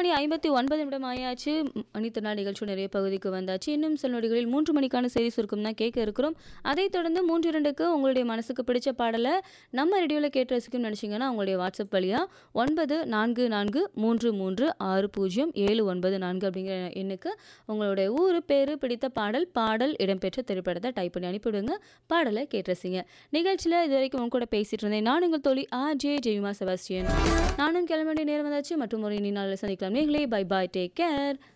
மணி ஐம்பத்தி ஒன்பது நிமிடம் ஆயாச்சு மணித்திருநாள் நிகழ்ச்சி நிறைய பகுதிக்கு வந்தாச்சு இன்னும் சில நொடிகளில் மூன்று மணிக்கான செய்தி சுருக்கம் தான் கேட்க இருக்கிறோம் அதைத் தொடர்ந்து மூன்று இரண்டுக்கு உங்களுடைய மனசுக்கு பிடிச்ச பாடலை நம்ம ரேடியோவில் கேட்டு ரசிக்கும் நினச்சிங்கன்னா உங்களுடைய வாட்ஸ்அப் வழியாக ஒன்பது நான்கு நான்கு மூன்று மூன்று ஆறு பூஜ்ஜியம் ஏழு ஒன்பது நான்கு அப்படிங்கிற எண்ணுக்கு உங்களுடைய ஊர் பேர் பிடித்த பாடல் பாடல் இடம்பெற்ற திரைப்படத்தை டைப் பண்ணி அனுப்பிவிடுங்க பாடலை கேட்டு ரசிங்க நிகழ்ச்சியில் இது வரைக்கும் உங்க கூட பேசிட்டு இருந்தேன் நான் உங்கள் தோழி ஆர் ஜே ஜெய்மா செபாஸ்டியன் நானும் கிளம்ப வேண்டிய நேரம் வந்தாச்சு மற்றும் ஒரு இனி நாளில் சந்திக்கலாம் நீங்களே பை பாய் டேக் கேர்